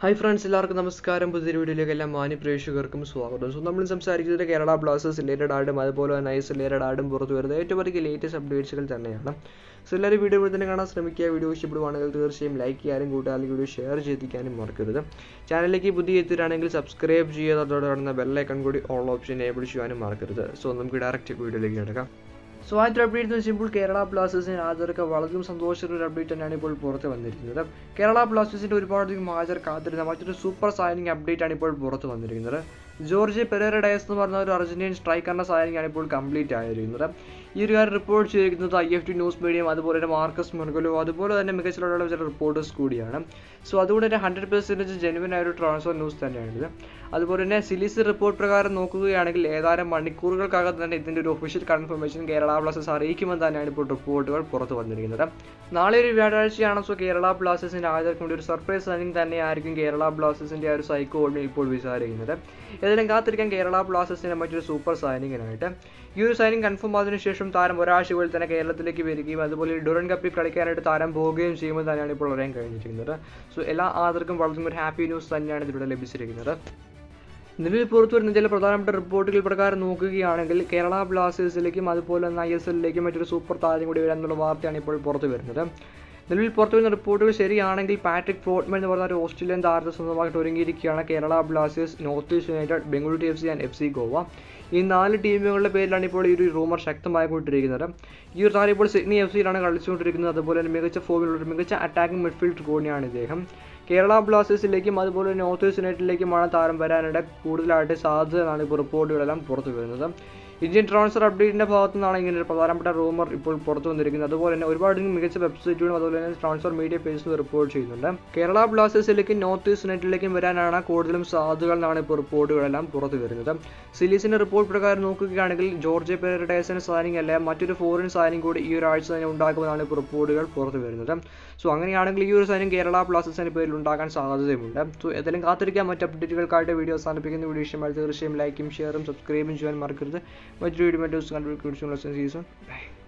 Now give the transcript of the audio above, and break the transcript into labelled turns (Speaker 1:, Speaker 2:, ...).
Speaker 1: hi friends എല്ലാവർക്കും നമസ്കാരം പുതിയ വീഡിയോയിലേക്ക് എല്ലാ മാന്യ പ്രേക്ഷകർക്കും സ്വാഗതം സോ നമ്മൾ സംസാരിക്കുന്നത് കേരള ബ്ലാസ്റ്റേഴ്സ് റിലേറ്റഡ് ആയിട്ടും അതുപോലെ തന്നെ ഐസ് റിലേറ്റഡ് ആയിട്ടും പുറത്തു വരുന്ന ഏറ്റവും അധികം ലേറ്റസ്റ്റ് അപ്ഡേറ്റ്സുകൾ തന്നെയാണ് സോ എല്ലാവരും വീഡിയോ ഇവിടെ തന്നെ കാണാൻ ശ്രമിക്കുക വീഡിയോ ഇഷ്ടപ്പെടുവാണെങ്കിൽ തീർച്ചയായും ലൈക്ക് ചെയ്യാനും കൂട്ടുകാരിൽ വീഡിയോ ഷെയർ ചെയ്തിരിക്കാനും മറക്കരുത് ചാനലിലേക്ക് പുതിയ എത്തിയിട്ടാണെങ്കിൽ സബ്സ്ക്രൈബ് ചെയ്യുക അതോടെ കാണുന്ന ബെല്ലൈക്കൺ കൂടി ഓൾ ഓപ്ഷൻ എനേബിൾ ചെയ്യാനും മറക്കരുത് സോ നമുക്ക് ഡയറക്റ്റ് വീഡിയോയിലേക്ക് കിടക്കാം സോ ആദ്യത്തെ അപ്ഡേറ്റ് എന്ന് വെച്ചുമ്പോൾ കേരള ബ്ലാസ്റ്റേഴ്സിന് ആചാർക്ക് വളരെയധികം സന്തോഷമുള്ള ഒരു അപ്ഡേറ്റ് തന്നെയാണ് ഇപ്പോൾ പുറത്ത് വന്നിരിക്കുന്നത് കേരള ബ്ലാസ്റ്റേഴ്സിന്റെ ഒരുപാടധികം ആചാർ കാത്തിരുന്ന മറ്റൊരു സൂപ്പർ സൈനിങ് അപ്ഡേറ്റ് ആണ് ഇപ്പോൾ പുറത്ത് വന്നിരിക്കുന്നത് ജോർജ് പെരേര ഡയസ് എന്ന് പറഞ്ഞ ഒരു അർജന്റീൻ സ്ട്രൈക്കറിന്റെ സൈനിങ് ആണ് ഇപ്പോൾ കംപ്ലീറ്റ് ആയിരിക്കുന്നത് ഈ ഒരു കാര്യം റിപ്പോർട്ട് ചെയ്തിരിക്കുന്നത് I F T news medium അതുപോലെ തന്നെ മാർക്കസ് മുർഗലോ അതുപോലെ തന്നെ മികച്ചിലുള്ള ചില റിപ്പോർട്ടേഴ്സ് കൂടിയാണ് സോ അതുകൊണ്ട് തന്നെ ഹൺഡ്രഡ് പെർസെൻറ്റേജ് ജെനുവൻ ആയ ഒരു ട്രാൻസ്ഫർ ന്യൂസ് തന്നെയാണിത് അതുപോലെ തന്നെ സിലിസ് റിപ്പോർട്ട് പ്രകാരം നോക്കുകയാണെങ്കിൽ ഏതാനും മണിക്കൂറുകൾക്കകം തന്നെ ഇതിന്റെ ഒരു ഒഫീഷ്യൽ കൺഫർമേഷൻ കേരള ബ്ലാസ്റ്റേഴ്സ് അറിയിക്കുമെന്ന് തന്നെയാണ് ഇപ്പോൾ റിപ്പോർട്ടുകൾ പുറത്തു വന്നിരിക്കുന്നത് നാളെ ഒരു വ്യാഴാഴ്ചയാണ് സോ കേരള ബ്ലാസ്റ്റേഴ്സിന്റെ ആചാർക്കും ഒരു സർപ്രൈസ് സൈനിങ് തന്നെയായിരിക്കും കേരള ബ്ലാസ്റ്റേഴ്സിന്റെ ആ ഒരു സൈക്കോ ഓർഡിനെ ഇപ്പോൾ വിചാരിക്കുന്നത് ഏതായാലും കാത്തിരിക്കാൻ കേരള ബ്ലാസ്റ്റേഴ്സിന്റെ മറ്റൊരു സൂപ്പർ സൈനിങ്ങിനായിട്ട് ഈ ഒരു സൈനിങ് കൺഫേം ആയതിനു ശേഷം താരം ഒരാഴ്ചകളിൽ തന്നെ കേരളത്തിലേക്ക് വരികയും അതുപോലെ ഡുറൻ കപ്പിൽ കളിക്കാനായിട്ട് താരം പോവുകയും ചെയ്യുമെന്ന് തന്നെയാണ് ഇപ്പോൾ അറിയാൻ കഴിഞ്ഞിരിക്കുന്നത് സോ എല്ലാ ആദർക്കും വളരെ ഒരു ഹാപ്പി ന്യൂസ് തന്നെയാണ് ഇതിലൂടെ ലഭിച്ചിരിക്കുന്നത് നിലവിൽ പുറത്തു വരുന്ന ചില പ്രധാനപ്പെട്ട റിപ്പോർട്ടുകൾ പ്രകാരം നോക്കുകയാണെങ്കിൽ കേരള ബ്ലാസ്റ്റേഴ്സിലേക്കും അതുപോലെ തന്നെ ഐ എസ് എല്ലിലേക്കും മറ്റൊരു സൂപ്പർ താരം കൂടി വരാനുള്ള വാർത്തയാണ് ഇപ്പോൾ പുറത്തു വരുന്നത് നിലവിൽ പുറത്തു വരുന്ന റിപ്പോർട്ടുകൾ ശരിയാണെങ്കിൽ പാട്രിക് ഫ്രോട്ട്മൻ എന്ന് പറഞ്ഞ ഒരു ഓസ്ട്രേലിയൻ താരത്തെ സ്വന്തമായിട്ട് ഒരുങ്ങിയിരിക്കുകയാണ് Kerala Blasters North East United Bengaluru F C and F C Goa ഈ നാല് ടീമുകളുടെ പേരിലാണ് ഇപ്പോൾ ഈ ഒരു റൂമർ ശക്തമായിക്കൊണ്ടിരിക്കുന്നത് ഈ ഒരു താരം ഇപ്പോൾ സിഡ്നി എഫ് സിയിലാണ് കളിച്ചുകൊണ്ടിരിക്കുന്നത് അതുപോലെ തന്നെ മികച്ച ഫോമിലുള്ള ഒരു മികച്ച അറ്റാക്കിംഗ് മിഡ്ഫീൽഡ് കൂടിയാണ് ഇദ്ദേഹം കേരള ബ്ലാസ്റ്റേഴ്സിലേക്കും അതുപോലെ നോർത്ത് ഈസ്റ്റ് യുണൈറ്റഡിലേക്കുമാണ് താരം വരാനിടെ കൂടുതലായിട്ട് സാധ്യത എന്നാണ് ഇപ്പോൾ റിപ്പോർട്ടുകളെല്ലാം പുറത്തു വരുന്നത് ഇന്ത്യൻ ട്രാൻസ്ഫർ അപ്ഡേറ്റിന്റെ ഭാഗത്തു നിന്നാണ് ഇങ്ങനെ ഒരു പ്രധാനപ്പെട്ട റൂമർ ഇപ്പോൾ പുറത്തു വന്നിരിക്കുന്നത് അതുപോലെ തന്നെ ഒരുപാട് മികച്ച വെബ്സൈറ്റുകളും അതുപോലെ തന്നെ ട്രാൻസ്ഫർ മീഡിയ പേജസും റിപ്പോർട്ട് ചെയ്യുന്നുണ്ട് കേരള ബ്ലാസ്റ്റേഴ്സിലേക്കും നോർത്ത് ഈസ്റ്റ് യുണൈറ്റഡിലേക്കും വരാനാണ് കൂടുതലും സാധ്യതകൾ എന്നാണ് ഇപ്പോൾ റിപ്പോർട്ടുകളെല്ലാം പുറത്തു വരുന്നത് സിലീസിന്റെ റിപ്പോർട്ട് പ്രകാരം നോക്കുകയാണെങ്കിൽ ജോർജ് പെരഡേസിന് സൈനിങ് അല്ല മറ്റൊരു ഫോറിൻ സൈനിങ് കൂടി ഈ ഒരു ആഴ്ച തന്നെ ഉണ്ടാകുമെന്നാണ് ഇപ്പോൾ റിപ്പോർട്ടുകൾ പുറത്തു വരുന്നത് സോ അങ്ങനെയാണെങ്കിൽ ഈ ഒരു സൈനിങ് കേരള ബ്ലാസ്റ്റേഴ്സിന്റെ പേരിൽ ഉണ്ടാകാൻ സാധ്യതയുമുണ്ട് സോ ഏതായാലും കാത്തിരിക്കാൻ മറ്റ് അപ്ഡേറ്റുകൾക്കായിട്ട് വീഡിയോ അവസാനിപ്പിക്കുന്ന വീഡിയോ ഇഷ്ടമായി തീർച്ചയായും ലൈക്കും ഷെയറും സബ്സ്ക്രൈബും ചെയ്യാൻ മറക്കരുത് മറ്റൊരു വീഡിയോ മറ്റു കണ്ടുപിടിക്കുന്ന സീസൺ ബൈ